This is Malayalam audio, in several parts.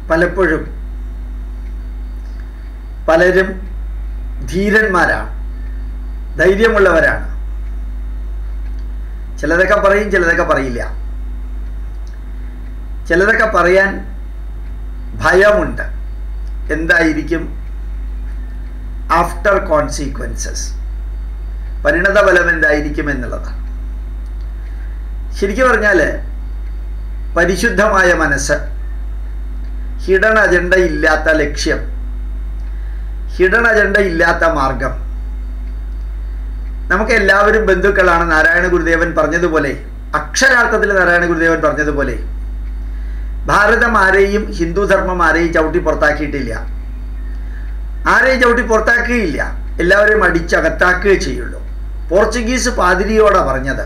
പലപ്പോഴും പലരും ധീരന്മാരാണ് ധൈര്യമുള്ളവരാണ് ചിലതൊക്കെ പറയും ചിലതൊക്കെ പറയില്ല ചിലതൊക്കെ പറയാൻ ഭയമുണ്ട് എന്തായിരിക്കും ആഫ്റ്റർ കോൺസിക്വൻസസ് പരിണതഫലം എന്തായിരിക്കും എന്നുള്ളതാണ് ശരിക്കും പറഞ്ഞാൽ പരിശുദ്ധമായ മനസ്സ് ഹിഡൻ അജണ്ട ഇല്ലാത്ത ലക്ഷ്യം ഹിഡൻ അജണ്ട ഇല്ലാത്ത മാർഗം നമുക്ക് എല്ലാവരും ബന്ധുക്കളാണ് നാരായണ ഗുരുദേവൻ പറഞ്ഞതുപോലെ അക്ഷരാർത്ഥത്തിൽ നാരായണ ഗുരുദേവൻ പറഞ്ഞതുപോലെ ഭാരതം ആരെയും ഹിന്ദു ധർമ്മം ആരെയും ചവിട്ടി പുറത്താക്കിയിട്ടില്ല ആരെയും ചവിട്ടി പുറത്താക്കുകയില്ല എല്ലാവരെയും അടിച്ചകത്താക്കുകയേ ചെയ്യുള്ളൂ പോർച്ചുഗീസ് പാതിരിയോടാണ് പറഞ്ഞത്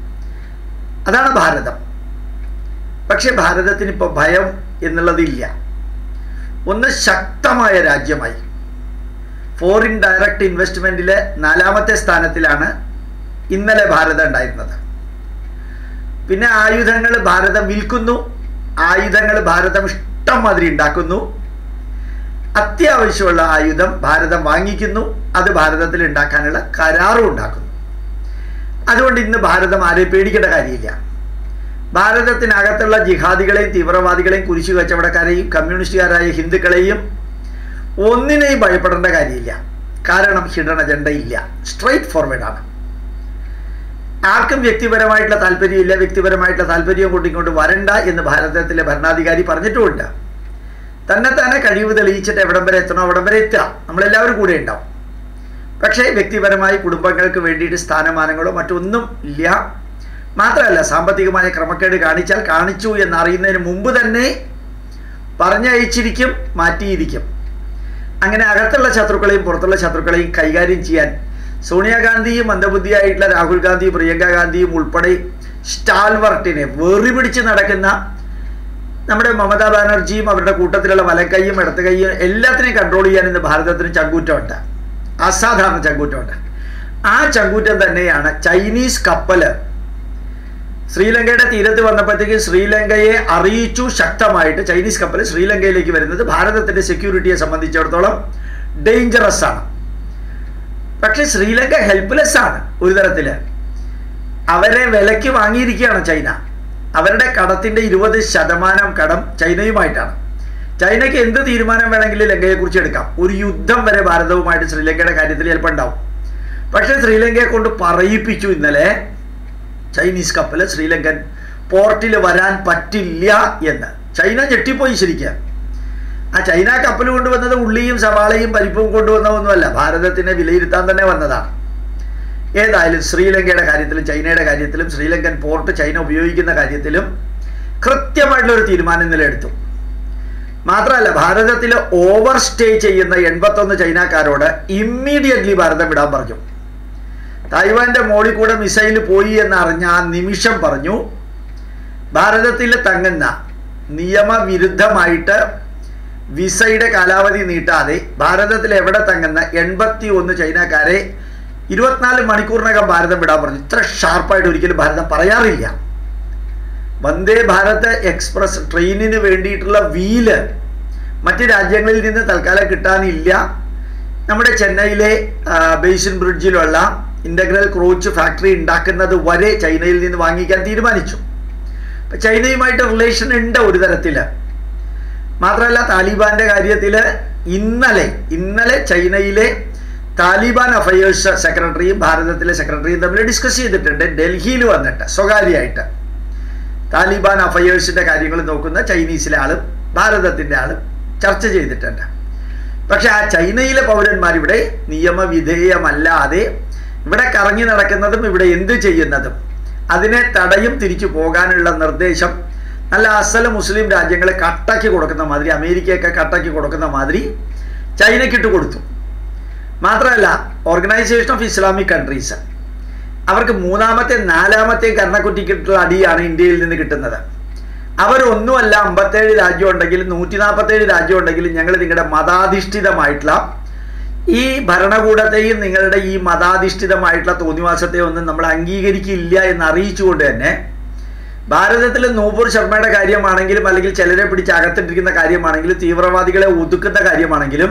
അതാണ് ഭാരതം പക്ഷെ ഭാരതത്തിന് ഇപ്പോൾ ഭയം എന്നുള്ളതില്ല ഒന്ന് ശക്തമായ രാജ്യമായി ഫോറിൻ ഡയറക്റ്റ് ഇൻവെസ്റ്റ്മെൻറ്റിലെ നാലാമത്തെ സ്ഥാനത്തിലാണ് ഇന്നലെ ഭാരതം ഉണ്ടായിരുന്നത് പിന്നെ ആയുധങ്ങൾ ഭാരതം വിൽക്കുന്നു ആയുധങ്ങൾ ഭാരതം ഇഷ്ടം മാതിരി ഉണ്ടാക്കുന്നു അത്യാവശ്യമുള്ള ആയുധം ഭാരതം വാങ്ങിക്കുന്നു അത് ഭാരതത്തിൽ ഉണ്ടാക്കാനുള്ള കരാറും ഉണ്ടാക്കുന്നു അതുകൊണ്ട് ഇന്ന് ഭാരതം ആരെയും പേടിക്കേണ്ട കാര്യമില്ല ഭാരതത്തിനകത്തുള്ള ജിഹാദികളെയും തീവ്രവാദികളെയും കുരിശു കച്ചവടക്കാരെയും കമ്മ്യൂണിസ്റ്റുകാരായ ഹിന്ദുക്കളെയും ഒന്നിനെയും ഭയപ്പെടേണ്ട കാര്യമില്ല കാരണം ഹിഡൻ അജണ്ട ഇല്ല സ്ട്രൈറ്റ് ഫോർവേഡാണ് ആർക്കും വ്യക്തിപരമായിട്ടുള്ള താല്പര്യമില്ല വ്യക്തിപരമായിട്ടുള്ള താല്പര്യം കൊണ്ടിങ്ങോട്ട് വരണ്ട എന്ന് ഭാരതത്തിലെ ഭരണാധികാരി പറഞ്ഞിട്ടുമുണ്ട് തന്നെ തന്നെ കഴിവ് തെളിയിച്ചിട്ട് എവിടം വരെ എത്തണോ അവിടം വരെ എത്തുക നമ്മളെല്ലാവരും കൂടെ ഉണ്ടാവും പക്ഷേ വ്യക്തിപരമായി കുടുംബങ്ങൾക്ക് വേണ്ടിയിട്ട് സ്ഥാനമാനങ്ങളോ മറ്റൊന്നും ഇല്ല മാത്രമല്ല സാമ്പത്തികമായ ക്രമക്കേട് കാണിച്ചാൽ കാണിച്ചു എന്നറിയുന്നതിന് മുമ്പ് തന്നെ പറഞ്ഞയച്ചിരിക്കും മാറ്റിയിരിക്കും അങ്ങനെ അകത്തുള്ള ശത്രുക്കളെയും പുറത്തുള്ള ശത്രുക്കളെയും കൈകാര്യം ചെയ്യാൻ സോണിയാഗാന്ധിയും മന്ദബുദ്ധിയായിട്ടുള്ള രാഹുൽ ഗാന്ധിയും പ്രിയങ്ക ഗാന്ധിയും ഉൾപ്പെടെ സ്റ്റാൽവർട്ടിനെ വെറി പിടിച്ച് നടക്കുന്ന നമ്മുടെ മമതാ ബാനർജിയും അവരുടെ കൂട്ടത്തിലുള്ള വലക്കൈയും ഇടത്ത് കൈയും എല്ലാത്തിനെയും കൺട്രോൾ ചെയ്യാൻ ഇന്ന് ഭാരതത്തിന് ചങ്കൂറ്റമുണ്ട് അസാധാരണ ചങ്കൂറ്റമുണ്ട് ആ ചങ്കൂറ്റം തന്നെയാണ് ചൈനീസ് കപ്പല് ശ്രീലങ്കയുടെ തീരത്ത് വന്നപ്പോഴത്തേക്ക് ശ്രീലങ്കയെ അറിയിച്ചു ശക്തമായിട്ട് ചൈനീസ് കപ്പൽ ശ്രീലങ്കയിലേക്ക് വരുന്നത് ഭാരതത്തിന്റെ സെക്യൂരിറ്റിയെ സംബന്ധിച്ചിടത്തോളം ഡേഞ്ചറസ് ആണ് പക്ഷെ ശ്രീലങ്ക ഹെൽപ്ലെസ് ആണ് ഒരു തരത്തില് അവരെ വിലയ്ക്ക് വാങ്ങിയിരിക്കുകയാണ് ചൈന അവരുടെ കടത്തിന്റെ ഇരുപത് ശതമാനം കടം ചൈനയുമായിട്ടാണ് ചൈനയ്ക്ക് എന്ത് തീരുമാനം വേണമെങ്കിലും ലങ്കയെക്കുറിച്ച് എടുക്കാം ഒരു യുദ്ധം വരെ ഭാരതവുമായിട്ട് ശ്രീലങ്കയുടെ കാര്യത്തിൽ ചിലപ്പോൾ ഉണ്ടാവും പക്ഷെ ശ്രീലങ്കയെ കൊണ്ട് പറയിപ്പിച്ചു ഇന്നലെ ചൈനീസ് കപ്പൽ ശ്രീലങ്കൻ പോർട്ടിൽ വരാൻ പറ്റില്ല എന്ന് ചൈന ഞെട്ടിപ്പോയി ശരിക്കും ആ ചൈന കപ്പൽ കൊണ്ടുവന്നത് ഉള്ളിയും സവാളയും പരിപ്പും കൊണ്ടുവന്നതൊന്നുമല്ല ഭാരതത്തിനെ വിലയിരുത്താൻ തന്നെ വന്നതാണ് ഏതായാലും ശ്രീലങ്കയുടെ കാര്യത്തിലും ചൈനയുടെ കാര്യത്തിലും ശ്രീലങ്കൻ പോർട്ട് ചൈന ഉപയോഗിക്കുന്ന കാര്യത്തിലും കൃത്യമായിട്ടുള്ള ഒരു തീരുമാനം നിലയെടുത്തു മാത്രമല്ല ഭാരതത്തിൽ ഓവർ സ്റ്റേ ചെയ്യുന്ന എൺപത്തൊന്ന് ചൈനക്കാരോട് ഇമ്മീഡിയറ്റ്ലി ഭാരതം വിടാൻ പറഞ്ഞു തായ്വാന്റെ മോളിൽ കൂടെ മിസൈൽ പോയി എന്ന് അറിഞ്ഞ ആ നിമിഷം പറഞ്ഞു ഭാരതത്തിൽ തങ്ങുന്ന നിയമവിരുദ്ധമായിട്ട് വിസയുടെ കാലാവധി നീട്ടാതെ ഭാരതത്തിൽ എവിടെ തങ്ങുന്ന എൺപത്തി ഒന്ന് ചൈനക്കാരെ ഇരുപത്തിനാല് മണിക്കൂറിനകം ഭാരതം വിടാൻ പറഞ്ഞു ഇത്ര ഷാർപ്പായിട്ട് ഒരിക്കലും ഭാരതം പറയാറില്ല വന്ദേ ഭാരത് എക്സ്പ്രസ് ട്രെയിനിന് വേണ്ടിയിട്ടുള്ള വീല് മറ്റ് രാജ്യങ്ങളിൽ നിന്ന് തൽക്കാലം കിട്ടാനില്ല നമ്മുടെ ചെന്നൈയിലെ ബേസിൻ ബ്രിഡ്ജിലുള്ള ഇൻ്റഗ്രൽ ക്രോച്ച് ഫാക്ടറി ഉണ്ടാക്കുന്നത് വരെ ചൈനയിൽ നിന്ന് വാങ്ങിക്കാൻ തീരുമാനിച്ചു അപ്പം ചൈനയുമായിട്ട് റിലേഷൻ ഉണ്ട് ഒരു തരത്തിൽ മാത്രമല്ല താലിബാന്റെ കാര്യത്തിൽ ഇന്നലെ ഇന്നലെ ചൈനയിലെ താലിബാൻ അഫയേഴ്സ് സെക്രട്ടറിയും ഭാരതത്തിലെ സെക്രട്ടറിയും തമ്മിൽ ഡിസ്കസ് ചെയ്തിട്ടുണ്ട് ഡൽഹിയിൽ വന്നിട്ട് സ്വകാര്യമായിട്ട് താലിബാൻ അഫയേഴ്സിന്റെ കാര്യങ്ങൾ നോക്കുന്ന ചൈനീസിലെ ആളും ഭാരതത്തിന്റെ ആളും ചർച്ച ചെയ്തിട്ടുണ്ട് പക്ഷെ ആ ചൈനയിലെ പൗരന്മാർ ഇവിടെ നിയമവിധേയമല്ലാതെ ഇവിടെ കറങ്ങി നടക്കുന്നതും ഇവിടെ എന്ത് ചെയ്യുന്നതും അതിനെ തടയും തിരിച്ചു പോകാനുള്ള നിർദ്ദേശം നല്ല അസൽ മുസ്ലിം രാജ്യങ്ങളെ കട്ടാക്കി കൊടുക്കുന്ന മാതിരി അമേരിക്കയൊക്കെ കട്ടാക്കി കൊടുക്കുന്ന മാതിരി ചൈനയ്ക്കിട്ട് കൊടുത്തു മാത്രമല്ല ഓർഗനൈസേഷൻ ഓഫ് ഇസ്ലാമിക് കൺട്രീസ് അവർക്ക് മൂന്നാമത്തെ നാലാമത്തെ കർണക്കുറ്റിക്കിട്ടുള്ള അടിയാണ് ഇന്ത്യയിൽ നിന്ന് കിട്ടുന്നത് അവരൊന്നുമല്ല അമ്പത്തേഴ് രാജ്യം ഉണ്ടെങ്കിലും നൂറ്റി നാൽപ്പത്തേഴ് രാജ്യം ഉണ്ടെങ്കിലും ഞങ്ങൾ നിങ്ങളുടെ മതാധിഷ്ഠിതമായിട്ടുള്ള ഈ ഭരണകൂടത്തെയും നിങ്ങളുടെ ഈ മതാധിഷ്ഠിതമായിട്ടുള്ള തോന്നിവാസത്തെ ഒന്നും നമ്മൾ അംഗീകരിക്കില്ല എന്ന് അറിയിച്ചുകൊണ്ട് തന്നെ ഭാരതത്തിൽ നൂപൂർ ശർമ്മയുടെ കാര്യമാണെങ്കിലും അല്ലെങ്കിൽ ചിലരെ പിടിച്ച് അകത്തിട്ടിരിക്കുന്ന കാര്യമാണെങ്കിലും തീവ്രവാദികളെ ഒതുക്കുന്ന കാര്യമാണെങ്കിലും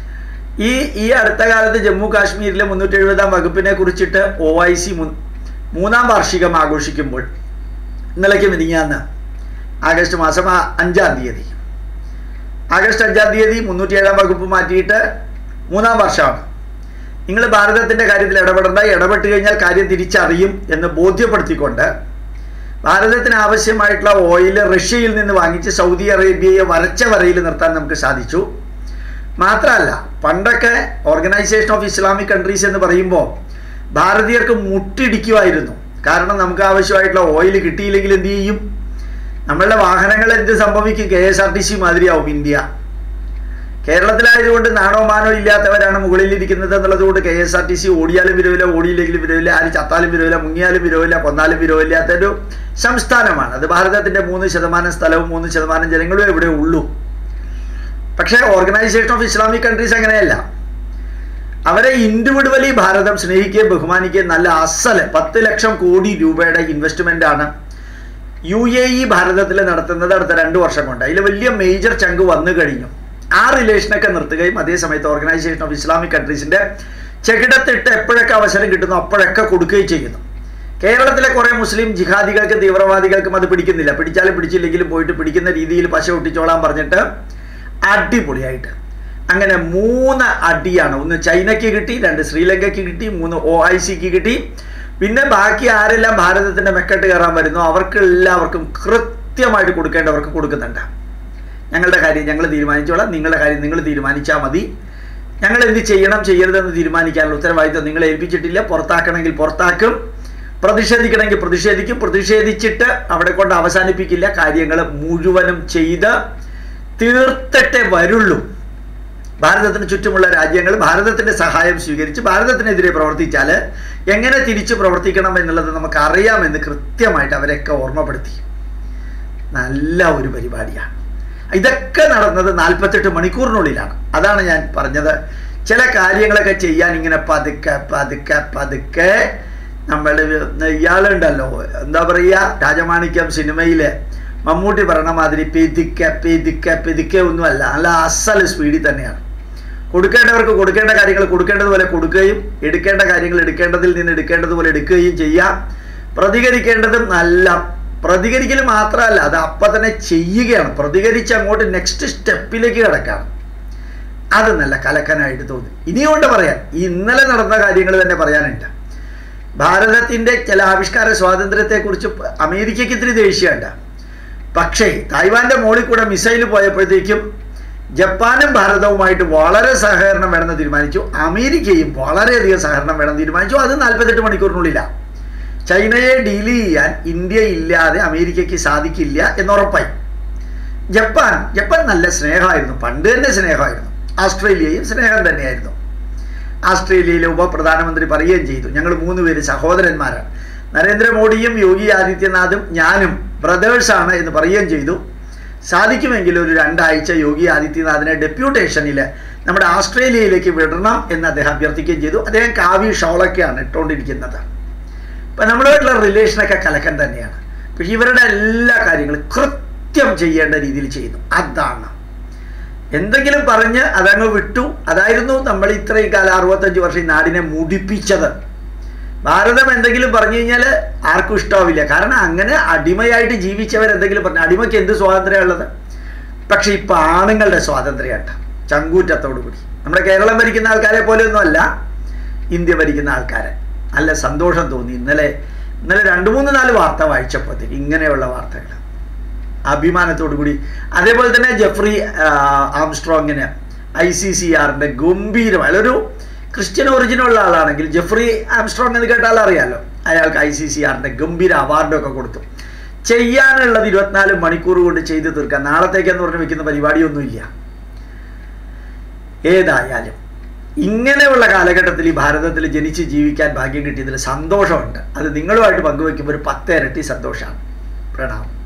ഈ ഈ അടുത്ത കാലത്ത് ജമ്മു കാശ്മീരിലെ മുന്നൂറ്റി എഴുപതാം വകുപ്പിനെ കുറിച്ചിട്ട് ഒ ഐ സി മൂന്നാം വാർഷികം ആഘോഷിക്കുമ്പോൾ ഇന്നലേക്ക് മിനിങ്ങാന്ന് ആഗസ്റ്റ് മാസം ആ അഞ്ചാം തീയതി ആഗസ്റ്റ് അഞ്ചാം തീയതി മുന്നൂറ്റി ഏഴാം വകുപ്പ് മാറ്റിയിട്ട് മൂന്നാം വർഷമാണ് നിങ്ങൾ ഭാരതത്തിൻ്റെ കാര്യത്തിൽ ഇടപെടേണ്ട ഇടപെട്ട് കഴിഞ്ഞാൽ കാര്യം തിരിച്ചറിയും എന്ന് ബോധ്യപ്പെടുത്തിക്കൊണ്ട് ഭാരതത്തിന് ആവശ്യമായിട്ടുള്ള ഓയിൽ റഷ്യയിൽ നിന്ന് വാങ്ങിച്ച് സൗദി അറേബ്യയെ വരച്ച വരയിൽ നിർത്താൻ നമുക്ക് സാധിച്ചു മാത്രമല്ല പണ്ടൊക്കെ ഓർഗനൈസേഷൻ ഓഫ് ഇസ്ലാമിക് കൺട്രീസ് എന്ന് പറയുമ്പോൾ ഭാരതീയർക്ക് മുട്ടിടിക്കുമായിരുന്നു കാരണം നമുക്ക് ആവശ്യമായിട്ടുള്ള ഓയിൽ കിട്ടിയില്ലെങ്കിൽ എന്ത് ചെയ്യും നമ്മളുടെ വാഹനങ്ങൾ എന്ത് സംഭവിക്കും K S R T C മാതിരിയാവും ഇന്ത്യ കേരളത്തിലായതുകൊണ്ട് നാണോ മാനോ ഇല്ലാത്തവരാണ് മുകളിലിരിക്കുന്നത് എന്നുള്ളതുകൊണ്ട് K S R T C ഓടിയാലും വിരവില്ല ഓടിയില്ലെങ്കിലും വിരവില്ല ആര് ചത്താലും വിരവില്ല മുങ്ങിയാലും വിരവില്ല കൊന്നാലും വിരവില്ലാത്തൊരു സംസ്ഥാനമാണ് അത് ഭാരതത്തിൻ്റെ മൂന്ന് ശതമാനം സ്ഥലവും മൂന്ന് ശതമാനം ജനങ്ങളും ഇവിടെ ഉള്ളൂ പക്ഷേ ഓർഗനൈസേഷൻ ഓഫ് ഇസ്ലാമിക് കൺട്രീസ് അങ്ങനെയല്ല അവരെ ഇൻഡിവിജ്വലി ഭാരതം സ്നേഹിക്കുകയും ബഹുമാനിക്കുകയും നല്ല അസല് പത്ത് ലക്ഷം കോടി രൂപയുടെ ഇൻവെസ്റ്റ്മെൻ്റ് ആണ് യു എ ഇ ഭാരതത്തിൽ നടത്തുന്നത് അടുത്ത രണ്ട് വർഷം കൊണ്ട് അതിൽ വലിയ മേജർ ചങ്ക് വന്നു കഴിഞ്ഞു ആ റിലേഷനൊക്കെ നിർത്തുകയും അതേസമയത്ത് ഓർഗനൈസേഷൻ ഓഫ് ഇസ്ലാമിക് കൺട്രീസിൻ്റെ ചെകിടത്തിട്ട് എപ്പോഴൊക്കെ അവസരം കിട്ടുന്നു അപ്പോഴൊക്കെ കൊടുക്കുകയും ചെയ്യുന്നു കേരളത്തിലെ കുറേ മുസ്ലിം ജിഹാദികൾക്കും തീവ്രവാദികൾക്കും അത് പിടിക്കുന്നില്ല പിടിച്ചാലും പിടിച്ചില്ലെങ്കിലും പോയിട്ട് പിടിക്കുന്ന രീതിയിൽ പശ ഒട്ടിച്ചോളാൻ പറഞ്ഞിട്ട് അടിപൊളിയായിട്ട് അങ്ങനെ മൂന്ന് അടിയാണ് ഒന്ന് ചൈനയ്ക്ക് കിട്ടി രണ്ട് ശ്രീലങ്കയ്ക്ക് കിട്ടി മൂന്ന് ഒ ഐ സിക്ക് കിട്ടി പിന്നെ ബാക്കി ആരെല്ലാം ഭാരതത്തിൻ്റെ മെക്കെട്ട് കയറാൻ വരുന്നോ അവർക്ക് എല്ലാവർക്കും കൃത്യമായിട്ട് കൊടുക്കേണ്ടവർക്ക് കൊടുക്കുന്നുണ്ട് ഞങ്ങളുടെ കാര്യം ഞങ്ങൾ തീരുമാനിച്ചോളാം നിങ്ങളുടെ കാര്യം നിങ്ങൾ തീരുമാനിച്ചാൽ മതി ഞങ്ങൾ എന്ത് ചെയ്യണം ചെയ്യരുതെന്ന് തീരുമാനിക്കാനുള്ള ഉത്തരവാദിത്വം നിങ്ങളെ ഏൽപ്പിച്ചിട്ടില്ല പുറത്താക്കണമെങ്കിൽ പുറത്താക്കും പ്രതിഷേധിക്കണമെങ്കിൽ പ്രതിഷേധിക്കും പ്രതിഷേധിച്ചിട്ട് അവിടെ കൊണ്ട് അവസാനിപ്പിക്കില്ല കാര്യങ്ങൾ മുഴുവനും ചെയ്ത് തീർത്തിട്ടേ വരുള്ളൂ ഭാരതത്തിന് ചുറ്റുമുള്ള രാജ്യങ്ങൾ ഭാരതത്തിൻ്റെ സഹായം സ്വീകരിച്ച് ഭാരതത്തിനെതിരെ പ്രവർത്തിച്ചാൽ എങ്ങനെ തിരിച്ചു പ്രവർത്തിക്കണം എന്നുള്ളത് നമുക്ക് അറിയാമെന്ന് കൃത്യമായിട്ട് അവരെയൊക്കെ ഓർമ്മപ്പെടുത്തി നല്ല ഒരു പരിപാടിയാണ് ഇതൊക്കെ നടന്നത് നാൽപ്പത്തെട്ട് മണിക്കൂറിനുള്ളിലാണ് അതാണ് ഞാൻ പറഞ്ഞത് ചില കാര്യങ്ങളൊക്കെ ചെയ്യാൻ ഇങ്ങനെ പതുക്കെ പതുക്കെ പതുക്കെ നമ്മൾ ഇയാളുണ്ടല്ലോ എന്താ പറയുക രാജമാണിക്യം സിനിമയിലെ മമ്മൂട്ടി പറയണ മാതിരി പെതിക്ക പെതിക്ക പെതിക്ക ഒന്നുമല്ല നല്ല അസൽ സ്പീഡിൽ തന്നെയാണ് കൊടുക്കേണ്ടവർക്ക് കൊടുക്കേണ്ട കാര്യങ്ങൾ കൊടുക്കേണ്ടതുപോലെ കൊടുക്കുകയും എടുക്കേണ്ട കാര്യങ്ങൾ എടുക്കേണ്ടതിൽ നിന്ന് എടുക്കേണ്ടതുപോലെ എടുക്കുകയും ചെയ്യാം പ്രതികരിക്കേണ്ടതും നല്ല പ്രതികരിക്കൽ മാത്രമല്ല അത് അപ്പം തന്നെ ചെയ്യുകയാണ് പ്രതികരിച്ച് അങ്ങോട്ട് നെക്സ്റ്റ് സ്റ്റെപ്പിലേക്ക് കിടക്കുകയാണ് അത് നല്ല കലക്കനായിട്ട് തോന്നി ഇനിയുണ്ട് പറയാൻ ഈ ഇന്നലെ നടന്ന കാര്യങ്ങൾ തന്നെ പറയാനുണ്ട് ഭാരതത്തിൻ്റെ ചില ആവിഷ്കാര സ്വാതന്ത്ര്യത്തെക്കുറിച്ച് അമേരിക്കയ്ക്ക് ഇത്തിരി ദേഷ്യമുണ്ട് പക്ഷേ തായ്വാന്റെ മുകളിൽ കൂടെ മിസൈൽ പോയപ്പോഴത്തേക്കും ജപ്പാനും ഭാരതവുമായിട്ട് വളരെ സഹകരണം വേണമെന്ന് തീരുമാനിച്ചു അമേരിക്കയും വളരെയധികം സഹകരണം വേണമെന്ന് തീരുമാനിച്ചു അത് നാൽപ്പത്തെട്ട് മണിക്കൂറിനുള്ളിലാണ് ചൈനയെ ഡീൽ ചെയ്യാൻ ഇന്ത്യ ഇല്ലാതെ അമേരിക്കയ്ക്ക് സാധിക്കില്ല എന്നുറപ്പായി ജപ്പാൻ ജപ്പാൻ നല്ല സ്നേഹമായിരുന്നു പണ്ട് തന്നെ സ്നേഹമായിരുന്നു ആസ്ട്രേലിയയും സ്നേഹം തന്നെയായിരുന്നു ആസ്ട്രേലിയയിലെ ഉപപ്രധാനമന്ത്രി പറയുകയും ചെയ്തു ഞങ്ങൾ മൂന്ന് പേര് സഹോദരന്മാരാണ് നരേന്ദ്രമോദിയും യോഗി ആദിത്യനാഥും ഞാനും ബ്രദേഴ്സാണ് എന്ന് പറയുകയും ചെയ്തു സാധിക്കുമെങ്കിൽ ഒരു രണ്ടാഴ്ച യോഗി ആദിത്യനാഥിനെ ഡെപ്യൂട്ടേഷനിൽ നമ്മുടെ ആസ്ട്രേലിയയിലേക്ക് വിടണം എന്ന് അദ്ദേഹം അഭ്യർത്ഥിക്കുകയും ചെയ്തു അദ്ദേഹം കാവി ഷോളൊക്കെയാണ് ഇട്ടുകൊണ്ടിരിക്കുന്നത് അപ്പം നമ്മളുമായിട്ടുള്ള റിലേഷനൊക്കെ കലക്കൻ തന്നെയാണ് പക്ഷെ ഇവരുടെ എല്ലാ കാര്യങ്ങളും കൃത്യം ചെയ്യേണ്ട രീതിയിൽ ചെയ്യുന്നു അതാണ് എന്തെങ്കിലും പറഞ്ഞ് അതങ്ങ് വിട്ടു അതായിരുന്നു നമ്മൾ ഇത്രയും കാലം അറുപത്തഞ്ച് വർഷം ഈ നാടിനെ മുടിപ്പിച്ചത് ഭാരതം എന്തെങ്കിലും പറഞ്ഞു കഴിഞ്ഞാൽ ആർക്കും ഇഷ്ടാവില്ല കാരണം അങ്ങനെ അടിമയായിട്ട് ജീവിച്ചവർ എന്തെങ്കിലും പറഞ്ഞു അടിമയ്ക്ക് എന്ത് സ്വാതന്ത്ര്യമുള്ളത് പക്ഷെ ഇപ്പം ആണുങ്ങളുടെ സ്വാതന്ത്ര്യമായിട്ട് ചങ്കൂറ്റത്തോടു കൂടി നമ്മുടെ കേരളം ഭരിക്കുന്ന ആൾക്കാരെ പോലെയൊന്നും അല്ല ഇന്ത്യ ഭരിക്കുന്ന ആൾക്കാരെ നല്ല സന്തോഷം തോന്നി ഇന്നലെ ഇന്നലെ രണ്ട് മൂന്ന് നാല് വാർത്ത വായിച്ചപ്പോഴത്തേക്ക് ഇങ്ങനെയുള്ള വാർത്തകൾ അഭിമാനത്തോടു കൂടി അതേപോലെ തന്നെ ജെഫ്രി ആംസ്ട്രോങ്ങിന് ഐ സി സി ആറിൻ്റെ ഗംഭീരമായ ഒരു ക്രിസ്ത്യൻ ഒറിജിനുള്ള ആളാണെങ്കിൽ ജെഫ്രി ആംസ്ട്രോങ് എന്ന് കേട്ടാൽ അറിയാമല്ലോ അയാൾക്ക് ഐ സി സി ആറിൻ്റെ ഗംഭീര അവാർഡൊക്കെ കൊടുത്തു ചെയ്യാനുള്ളത് ഇരുപത്തിനാല് മണിക്കൂർ കൊണ്ട് ചെയ്തു തീർക്കാം നാളത്തേക്കെന്ന് പറഞ്ഞ് വെക്കുന്ന പരിപാടിയൊന്നുമില്ല ഏതായാലും ഇങ്ങനെയുള്ള കാലഘട്ടത്തിൽ ഈ ഭാരതത്തിൽ ജനിച്ച് ജീവിക്കാൻ ഭാഗ്യം കിട്ടിയതിൽ സന്തോഷമുണ്ട് അത് നിങ്ങളുമായിട്ട് പങ്കുവെക്കുമ്പോൾ ഒരു പത്ത് ഇരട്ടി സന്തോഷമാണ് പ്രണാമം